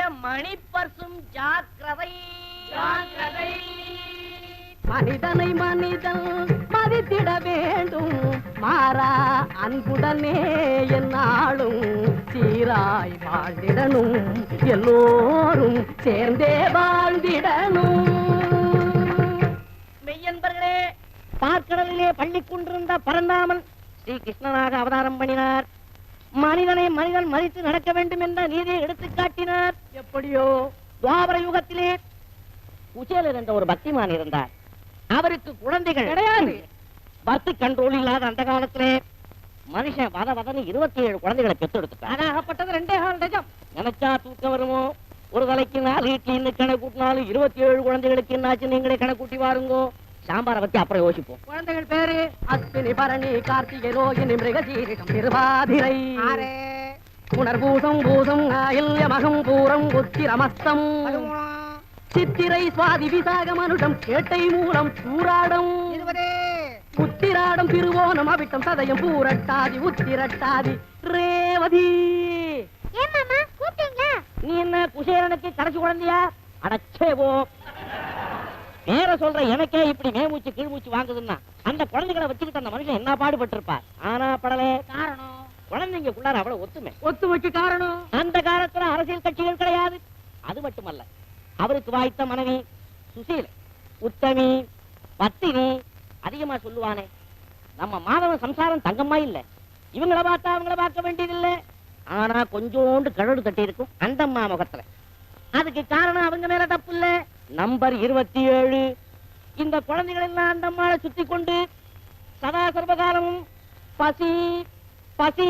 மணி பர்சும் ஜாக்கிரதை ஜாக்கிரதை மனிதனை மனிதன் மதித்திட வேண்டும் மாறா அன்புடனே என்னாலும் சீராய் வாழ்ந்திடணும் எல்லோரும் சேர்ந்தே வாழ்ந்திடணும் மெய்யன்பர்களே பார்க்கடலிலே பள்ளி கொண்டிருந்த பரந்தாமன் ஸ்ரீ கிருஷ்ணனாக அவதாரம் பண்ணினார் மனிதனை மனிதன் மதித்து நடக்க வேண்டும் என்ற நீதியை எடுத்துக் காட்டினார் எப்படியோ துவாபர யுகத்திலே குச்சேலர் என்ற ஒரு பக்திமான் இருந்தார் அவருக்கு குழந்தைகள் கிடையாது. பர்த் கண்ட்ரோல் இல்லாத அந்த காலத்திலே மனுஷன் வத வதன்னு இருபத்தி ஏழு குழந்தைகளை பெற்றெடுத்துட்டான் ஆகப்பட்டது ரெண்டே கால் டஜம் நினைச்சா தூக்கம் வருமோ ஒரு தலைக்கு நாலு இட்லின்னு கணக்கு கூட்டினாலும் இருபத்தி ஏழு குழந்தைகளுக்கு என்னாச்சு நீங்களே கணக்கு கூட்டி வாருங்கோ சாம்பாரை பத்தி அப்புறம் யோசிப்போம் குழந்தைகள் பேரு அஸ்வினி பரணி கார்த்திகை ரோகிணி மிருகசீரிடம் திருவாதிரை புனர்பூசம் பூசம் ஆயில்ய மகம் பூரம் உத்திரமஸ்தம் சித்திரை சுவாதி விசாகம் அனுடம் கேட்டை மூலம் சூராடம் உத்திராடம் திருவோணம் அவிட்டம் சதயம் பூரட்டாதி உத்திரட்டாதி ரேவதி ஏமாமா கூப்பிட்டீங்களா நீ என்ன குசேரனுக்கு கடைசி குழந்தையா அடச்சேவோ பேர சொல்ற எனக்கே இப்படி மேமூச்சு கீழ்மூச்சு வாங்குதுன்னா அந்த குழந்தைகளை வச்சுக்கிட்டு அந்த மனுஷன் என்ன பாடுபட்டு இருப்பார் ஆனா படலே காரணம் குழந்தைங்களுக்குள்ளார அவ்வளவு ஒத்துமை ஒத்துமைக்கு காரணம் அந்த காலத்துல அரசியல் கட்சிகள் கிடையாது அது மட்டுமல்ல அவருக்கு வாய்த்த மனைவி சுசீல் உத்தமி பத்தினி அதிகமா சொல்லுவானே நம்ம மாதவன் சம்சாரம் தங்கம்மா இல்ல இவங்கள பார்த்தா அவங்கள பார்க்க வேண்டியதில்லை ஆனா கொஞ்சோண்டு கழடு தட்டி இருக்கும் அந்த அம்மா முகத்துல அதுக்கு காரணம் அவங்க மேல தப்பு இல்ல நம்பர் இருபத்தி ஏழு இந்த குழந்தைகள் எல்லாம் அந்த அம்மாவை சுத்தி கொண்டு சதா சர்வகாலமும் பசி பசி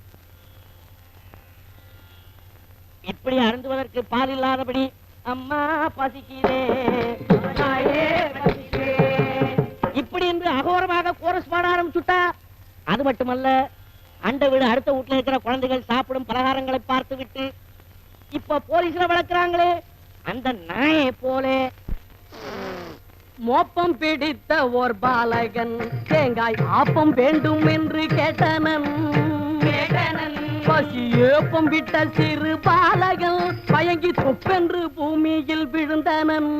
இப்படி அருந்துவதற்கு பால் இல்லாதபடி அம்மா பசிக்கிறே தாயே பசிக்கிறே. இப்படி என்று அகோரமாக கோரஸ் பாட ஆரம்பிச்சுட்டா அது மட்டுமல்ல அண்ட வீடு அடுத்த வீட்டுல இருக்கிற குழந்தைகள் சாப்பிடும் பலகாரங்களை பார்த்து விட்டு இப்ப போலீஸ்ல வளர்க்கிறாங்களே அந்த நாயை போலே மோப்பம் பிடித்த ஓர் பாலகன் தேங்காய் ஆப்பம் வேண்டும் என்று கேட்டனன் பசி ஏப்பம் விட்ட சிறு பாலகன் பயங்கி தொப்பென்று பூமியில் விழுந்தனன்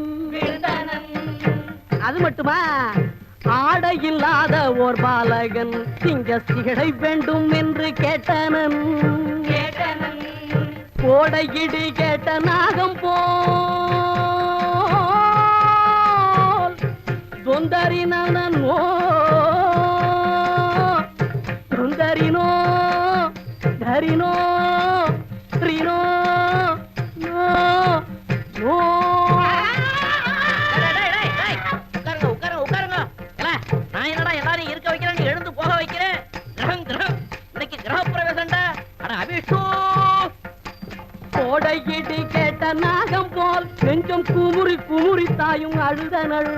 அது மட்டுமா ஆடை இல்லாத ஓர் பாலகன் சிங்க சிகடை வேண்டும் என்று கேட்டனன் கோடையிடி கேட்ட நாகம் போல் தொந்தரினோ தொந்தரினோ தரினோ ரினோ நோ நோ உட்காருங்க உட்காருங்க உட்காருங்க ஏலே, நான் என்னடா எல்லாரையும் இருக்க வைக்கிறேன் எழுந்து போக வைக்கிறேன் கிரகம் கிரகம் இன்னைக்கு கிரக பிரவேசம்டா அட அபிஷோ கோடையிடி கேட்ட நாகம் போல் நெஞ்சம் குமுறி குமுறி தாயும் அழுதனள்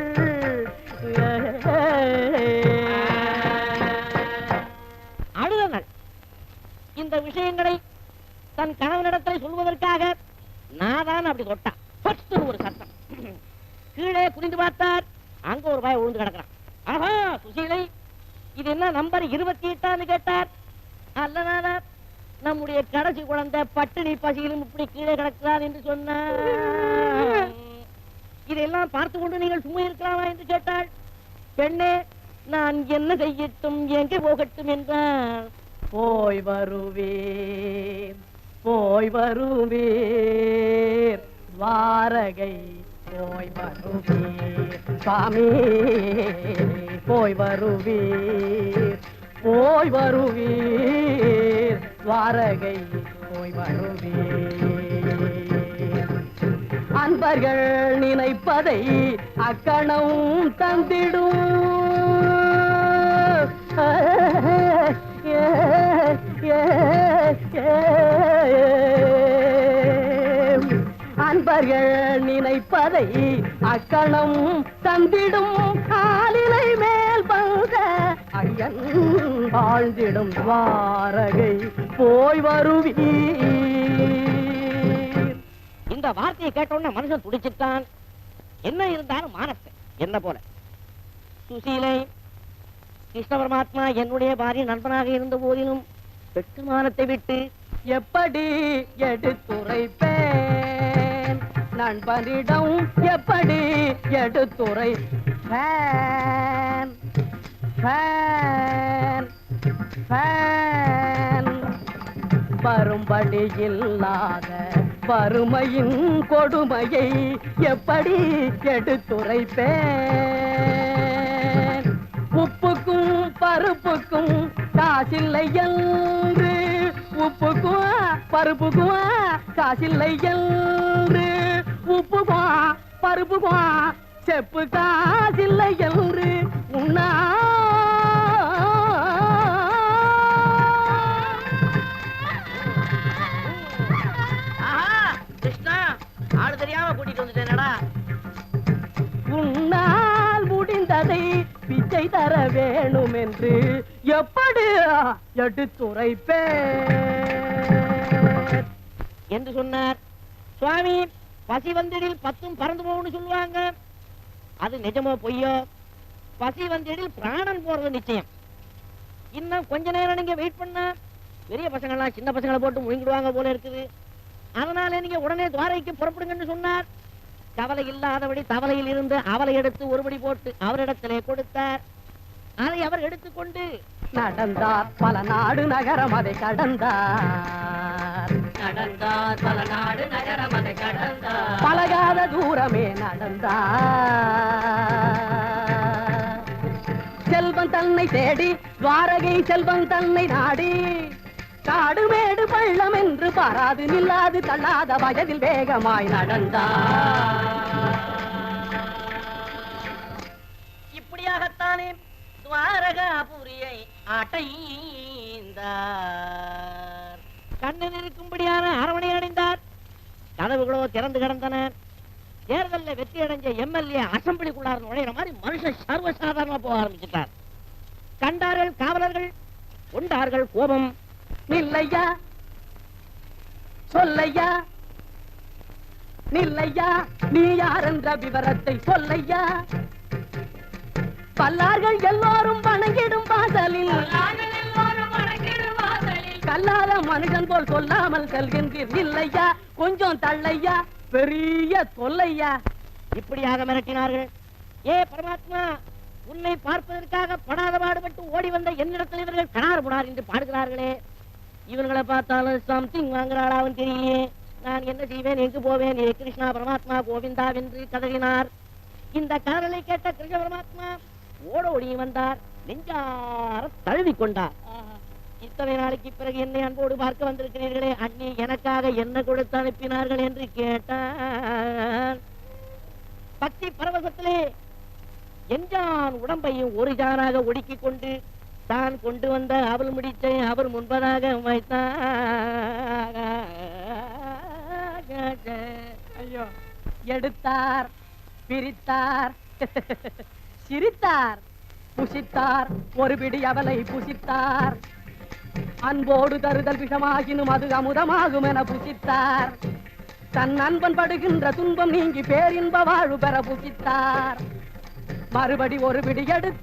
அழுதனள் இந்த விஷயங்களை தன் கணவனிடத்தில் சொல்வதற்காக நான் தான் அப்படி தொட்டா பட்டுன்னு ஒரு சத்தம் கீழே குனிந்து பார்த்தார் அங்க ஒரு பாய் விழுந்து கிடக்குறான் ஆஹா சுசீலை இது என்ன நம்பர் இருபத்தி எட்டான்னு கேட்டார் அல்லனாதா நம்முடைய கடைசி குழந்தை பட்டினி பசியிலும் இப்படி கீழே கிடக்கிறார் என்று சொன்னார் இதையெல்லாம் பார்த்து கொண்டு நீங்கள் சும்மா இருக்கலாமா என்று கேட்டாள் பெண்ணே நான் என்ன செய்யட்டும் எங்கே போகட்டும் என்றார் போய் வருவீர் போய் வருவீர் வாரகை போய் வருவீர் சாமி போய் வருவீர் போய் வருவீர் வாரகை போய் வருவீர் அன்பர்கள் நினைப்பதை அக்கணம் தந்திடும் அன்பர்கள் நினைப்பதை அக்கணம் தந்திடும் காலிலை மேல் பங்க ஐயன் வாழ்ந்திடும் வாரகை போய் வருவீர் இந்த வார்த்தையை கேட்டோன்னே மனுஷன் துடிச்சுட்டான் என்ன இருந்தாலும் மானத்தை என்ன போல சுசீலை கிருஷ்ண பரமாத்மா என்னுடைய பாரிய நண்பனாக இருந்த போதிலும் வெட்டு மானத்தை விட்டு எப்படி எடுத்துரைப்பேன் நண்பனிடம் எப்படி எடுத்துரை ஃபேன் ஃபேன் ஃபேன் வரும்படி இல்லாத வறுமையின் கொடுமையை எப்படி எடுத்துரைப்பேன் உப்புக்கும் பருப்புக்கும் காசில்லை என்று உப்புக்கும் பருப்புக்கும் காசில்லை என்று உப்புக்கும் பருப்புக்கும் செப்பு காசில்லை என்று உண்ணா ஆஹா கிருஷ்ணா ஆளு தெரியாம கூட்டிட்டு வந்துட்டேனடா உன்னால் முடிந்ததை பிச்சை தர வேணும் என்று எப்படி எடுத்துரைப்பேன் என்று சொன்னார் சுவாமி பசி வந்திடில் பத்தும் பறந்து போகும்னு சொல்லுவாங்க அது நிஜமோ பொய்யோ பசி வந்திடில் பிராணன் போறது நிச்சயம் இன்னும் கொஞ்ச நேரம் நீங்க வெயிட் பண்ணா பெரிய பசங்கள்லாம் சின்ன பசங்களை போட்டு முழுங்கிடுவாங்க போல இருக்குது அதனால நீங்க உடனே துவாரைக்கு புறப்படுங்கன்னு சொன்னார் கவலை இல்லாதபடி தவளையில் இருந்து அவலை எடுத்து ஒருபடி போட்டு அவரிடத்திலே கொடுத்தார் அதை அவர் எடுத்துக்கொண்டு நடந்தார் பல நாடு நகரம் அதை கடந்தார் நடந்தார் பல நாடு நகரம் அதை கடந்தார் பழகாத தூரமே நடந்தார் செல்வன் தன்னை தேடி துவாரகை செல்வன் தன்னை நாடி காடு மேடு பள்ளம் என்று பாராது நில்லாது தள்ளாத வயதில் வேகமாய் இப்படியாகத்தானே துவாரகாபுரியை அடைந்தார் கண்ணன் இருக்கும்படியான அரவணை அடைந்தார் கதவுகளோ திறந்து கிடந்தன தேர்தல்ல வெற்றி அடைஞ்ச எம்எல்ஏ அசம்பிளிக்குள்ளார நுழையிற மாதிரி மனுஷன் சர்வசாதாரணமா போக ஆரம்பிச்சிட்டார் கண்டார்கள் காவலர்கள் கொண்டார்கள் கோபம் நில்லையா சொல்லையா நில்லையா நீ யார் என்ற விவரத்தை சொல்லையா பல்லார்கள் எல்லோரும் வணங்கிடும் வாசலில் நாங்கள் எல்லோரும் வணங்கிடும் வாசலில் கல்லாத மனுஷன் போல் சொல்லாமல் செல்கின்றீர் நில்லையா கொஞ்சம் தள்ளையா பெரிய தொல்லையா இப்படியாக மிரட்டினார்கள் ஏ பரமாத்மா உன்னை பார்ப்பதற்காக படாத பாடுபட்டு ஓடி வந்த என்னிடத்தில் இவர்கள் கணார் புடார் என்று பாடுகிறார்களே இவர்களை பார்த்தாலும் சம்திங் வாங்குறாளாவும் தெரியலையே நான் என்ன செய்வேன் எங்கு போவேன் ஏ கிருஷ்ணா பரமாத்மா கோவிந்தா என்று கதறினார் இந்த கதறலை கேட்ட கிருஷ்ண பரமாத்மா ஓட ஓடி வந்தார் நெஞ்சார தழுவி கொண்டார் இத்தனை நாளைக்கு பிறகு என்னை அன்போடு பார்க்க வந்திருக்கிறீர்களே அண்ணி எனக்காக என்ன கொடுத்து அனுப்பினார்கள் என்று கேட்டான் பக்தி பரவசத்திலே எஞ்சான் உடம்பையும் ஒரு ஜானாக ஒடுக்கிக் கொண்டு தான் கொண்டு வந்த அவள் முடிச்சை அவர் முன்பதாக வைத்தார் ஐயோ எடுத்தார் பிரித்தார் சிரித்தார் புசித்தார் ஒரு பிடி அவலை புசித்தார் அன்போடு தருதல் விஷமாகினும் அது அமுதமாகும் என புசித்தார் தன் நண்பன் படுகின்ற துன்பம் நீங்கி பேரின்ப வாழ்வு பெற புசித்தார் மறுபடி ஒரு பிடி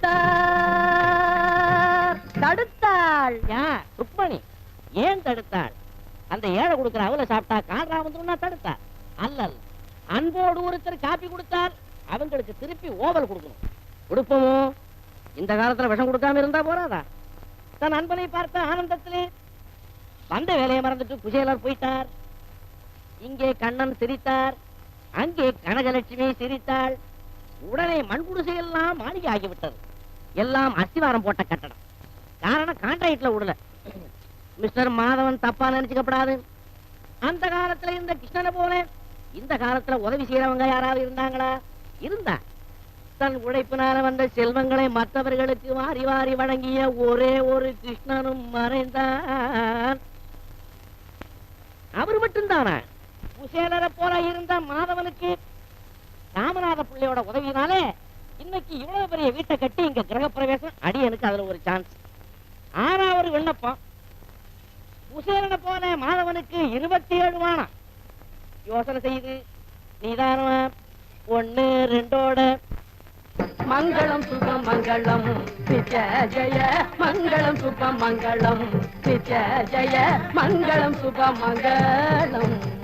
எடுத்தார் தடுத்தாள் யார் ருக்மணி ஏன் தடுத்தாள் அந்த ஏழை கொடுக்கிற அவளை சாப்பிட்டா கால்ரா வந்துருன்னா தடுத்தார் அல்லல் அன்போடு ஒருத்தர் காப்பி கொடுத்தார் அவங்களுக்கு திருப்பி ஓவல் கொடுக்கணும் கொடுப்போமோ இந்த காலத்துல விஷம் கொடுக்காம இருந்தா போறாதா தன் அன்பனை பார்த்த ஆனந்தத்திலே வந்த வேலையை மறந்துட்டு குசேலர் போயிட்டார் இங்கே கண்ணன் சிரித்தார் அங்கே கனகலட்சுமி சிரித்தாள் உடனே மண்குடிசை எல்லாம் மாளிகை ஆகிவிட்டது எல்லாம் அஸ்திவாரம் போட்ட கட்டடம் காரணம் கான்ட்ராக்ட்ல விடல மிஸ்டர் மாதவன் தப்பா நினைச்சுக்கப்படாது அந்த காலத்துல இந்த கிருஷ்ணனை போல இந்த காலத்துல உதவி செய்யறவங்க யாராவது இருந்தாங்களா இருந்தா தன் உழைப்பினால வந்த செல்வங்களை மற்றவர்களுக்கு வாரி வாரி வழங்கிய ஒரே ஒரு கிருஷ்ணனும் மறைந்தான் அவர் மட்டும்தானா குசேலரை போல இருந்த மாதவனுக்கு ராமநாத பிள்ளையோட உதவினாலே இன்னைக்கு இவ்வளவு பெரிய வீட்டை கட்டி இங்க கிரகப்பிரவேசம் அடியனுக்கு அதுல ஒரு சான்ஸ் ஆனா ஒரு விண்ணப்பம் குசேலனை போல மாதவனுக்கு இருபத்தி ஏழு வானம் யோசனை செய்து நிதானமா ஒண்ணு ரெண்டோட மங்களம் சுபம் மங்களம் நித்ய ஜெய மங்களம் சுபம் மங்களம் நித்ய ஜெய மங்களம் சுபம் மங்களம்